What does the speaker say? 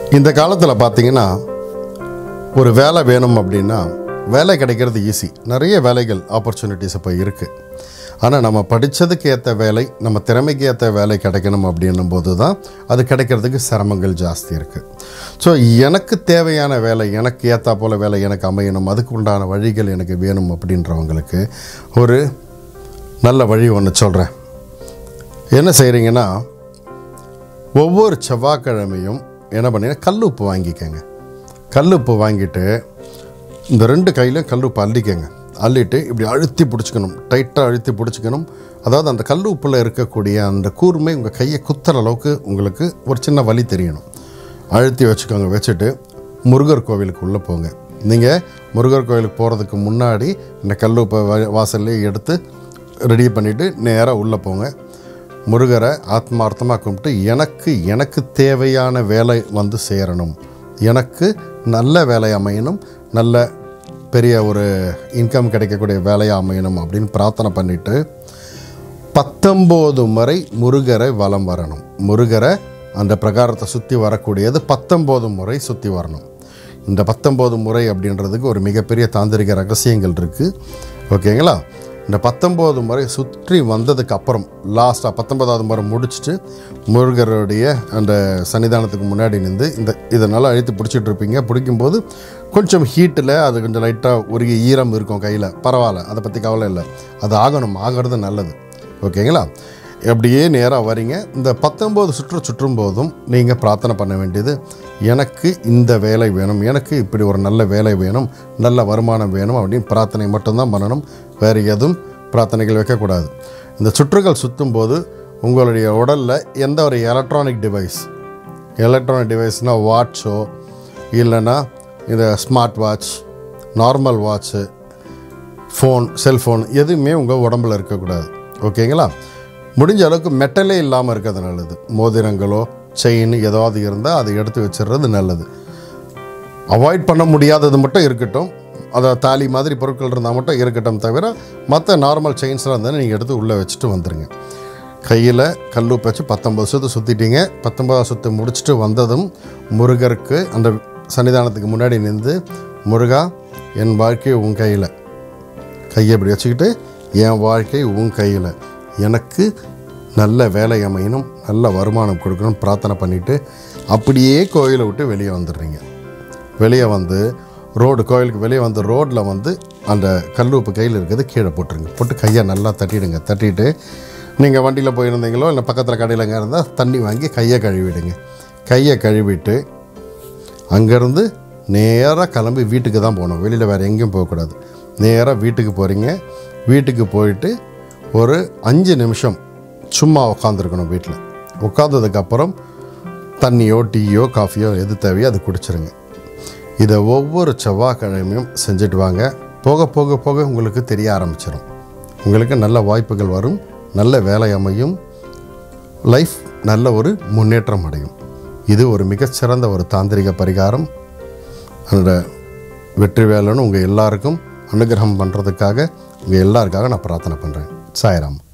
இந்த காலத்தில் பார்த்தீங்கன்னா ஒரு வேலை வேணும் அப்படின்னா வேலை கிடைக்கிறது ஈஸி நிறைய வேலைகள் ஆப்பர்ச்சுனிட்டிஸ் இப்போ இருக்குது ஆனால் நம்ம படித்ததுக்கு ஏற்ற வேலை நம்ம திறமைக்கு ஏற்ற வேலை கிடைக்கணும் அப்படின்னும் போது தான் அது கிடைக்கிறதுக்கு சிரமங்கள் ஜாஸ்தி இருக்குது ஸோ எனக்கு தேவையான வேலை எனக்கு ஏற்றா போல் வேலை எனக்கு அமையணும் அதுக்கு உண்டான வழிகள் எனக்கு வேணும் அப்படின்றவங்களுக்கு ஒரு நல்ல வழி ஒன்று சொல்கிறேன் என்ன செய்கிறீங்கன்னா ஒவ்வொரு செவ்வாய்க்கிழமையும் என்ன பண்ணீங்கன்னா கல் உப்பு வாங்கிக்கங்க கல் உப்பு வாங்கிட்டு இந்த ரெண்டு கையிலும் கல் உப்பு அள்ளிக்கங்க அள்ளிட்டு இப்படி அழுத்தி பிடிச்சிக்கணும் டைட்டாக அழுத்தி பிடிச்சிக்கணும் அதாவது அந்த கல் உப்பில் இருக்கக்கூடிய அந்த கூர்மை உங்கள் கையை குத்துற அளவுக்கு உங்களுக்கு ஒரு சின்ன வலி தெரியணும் அழுத்தி வச்சுக்கோங்க வச்சுட்டு முருகர் கோவிலுக்கு உள்ளே போங்க நீங்கள் முருகர் கோவிலுக்கு போகிறதுக்கு முன்னாடி இந்த கல் உப்பை வா- வாசல்லே எடுத்து ரெடி பண்ணிவிட்டு நேராக உள்ளே போங்க முருகரை ஆத்மார்த்தமாக கும்பிட்டு எனக்கு எனக்கு தேவையான வேலை வந்து சேரணும் எனக்கு நல்ல வேலை அமையணும் நல்ல பெரிய ஒரு இன்கம் கிடைக்கக்கூடிய வேலையாக அமையணும் அப்படின்னு பிரார்த்தனை பண்ணிவிட்டு பத்தொம்போது முறை முருகரை வலம் வரணும் முருகரை அந்த பிரகாரத்தை சுற்றி வரக்கூடியது பத்தொம்போது முறை சுற்றி வரணும் இந்த பத்தொம்போது முறை அப்படின்றதுக்கு ஒரு மிகப்பெரிய தாந்திரிக ரகசியங்கள் இருக்குது ஓகேங்களா இந்த பத்தொம்போது முறை சுற்றி வந்ததுக்கு அப்புறம் லாஸ்ட்டாக பத்தொன்பதாவது முறை முடிச்சுட்டு முருகருடைய அந்த சன்னிதானத்துக்கு முன்னாடி நின்று இந்த இதை நல்லா அழுத்தி பிடிச்சிட்டு இருப்பீங்க பிடிக்கும்போது கொஞ்சம் ஹீட்டில் அது கொஞ்சம் லைட்டாக உருகி ஈரம் இருக்கும் கையில் பரவாயில்ல அதை பற்றி கவலை இல்லை அது ஆகணும் ஆகிறது நல்லது ஓகேங்களா அப்படியே நேராக வரீங்க இந்த பத்தொம்போது சுற்று சுற்றும் போதும் நீங்கள் பிரார்த்தனை பண்ண வேண்டியது எனக்கு இந்த வேலை வேணும் எனக்கு இப்படி ஒரு நல்ல வேலை வேணும் நல்ல வருமானம் வேணும் அப்படின்னு பிரார்த்தனை மட்டும்தான் பண்ணணும் வேறு எதுவும் பிரார்த்தனைகள் வைக்கக்கூடாது இந்த சுற்றுகள் சுற்றும் போது உங்களுடைய உடலில் எந்த ஒரு எலக்ட்ரானிக் டிவைஸ் எலக்ட்ரானிக் டிவைஸ்னால் வாட்சோ இல்லைன்னா இந்த smart watch normal watch phone cellphone எதுவுமே உங்கள் உடம்புல இருக்கக்கூடாது ஓகேங்களா முடிஞ்ச அளவுக்கு மெட்டலே இல்லாமல் இருக்கிறது நல்லது மோதிரங்களோ செயின் ஏதாவது இருந்தால் அதை எடுத்து வச்சிடுறது நல்லது அவாய்ட் பண்ண முடியாதது மட்டும் இருக்கட்டும் அதை தாலி மாதிரி பொருட்கள் இருந்தால் மட்டும் இருக்கட்டும் தவிர மற்ற நார்மல் செயின்ஸ்லாம் இருந்தால் நீங்கள் எடுத்து உள்ளே வச்சுட்டு வந்துடுங்க கையில் கல்லுப்பு வச்சு பத்தொம்பது சுற்று சுற்றிட்டீங்க பத்தொன்பதாவது சுற்று முடிச்சுட்டு வந்ததும் முருகருக்கு அந்த சன்னிதானத்துக்கு முன்னாடி நின்று முருகா என் வாழ்க்கை உன் கையில் கையை இப்படி வச்சுக்கிட்டு என் வாழ்க்கை உன் கையில் எனக்கு நல்ல வேலை அமையணும் நல்ல வருமானம் கொடுக்கணும் பிரார்த்தனை பண்ணிவிட்டு அப்படியே கோயிலை விட்டு வெளியே வந்துடுறீங்க வெளியே வந்து ரோடு கோயிலுக்கு வெளியே வந்து ரோட்டில் வந்து அந்த கல்லுப்பு கையில் இருக்கிறது கீழே போட்டுருங்க போட்டு கையை நல்லா தட்டிடுங்க தட்டிட்டு நீங்கள் வண்டியில் போயிருந்தீங்களோ இல்லை பக்கத்தில் கடையில் எங்கே இருந்தால் தண்ணி வாங்கி கையை கழுவிடுங்க கையை கழுவிட்டு அங்கேருந்து நேராக கிளம்பி வீட்டுக்கு தான் போகணும் வெளியில் வேறு எங்கேயும் போகக்கூடாது நேராக வீட்டுக்கு போகிறீங்க வீட்டுக்கு போயிட்டு ஒரு அஞ்சு நிமிஷம் சும்மா உட்காந்துருக்கணும் வீட்டில் உட்காந்ததுக்கப்புறம் தண்ணியோ டீயோ காஃபியோ எது தேவையோ அது குடிச்சிருங்க இதை ஒவ்வொரு செவ்வாய்க்கிழமையும் செஞ்சுட்டு வாங்க போக போக போக உங்களுக்கு தெரிய ஆரம்பிச்சிடும் உங்களுக்கு நல்ல வாய்ப்புகள் வரும் நல்ல வேலை அமையும் லைஃப் நல்ல ஒரு முன்னேற்றம் அடையும் இது ஒரு மிகச்சிறந்த ஒரு தாந்திரிக பரிகாரம் அந்த வெற்றி வேலைன்னு உங்கள் எல்லாருக்கும் அனுகிரகம் பண்ணுறதுக்காக உங்கள் எல்லாருக்காக நான் பிரார்த்தனை பண்ணுறேன் சாய்ராம்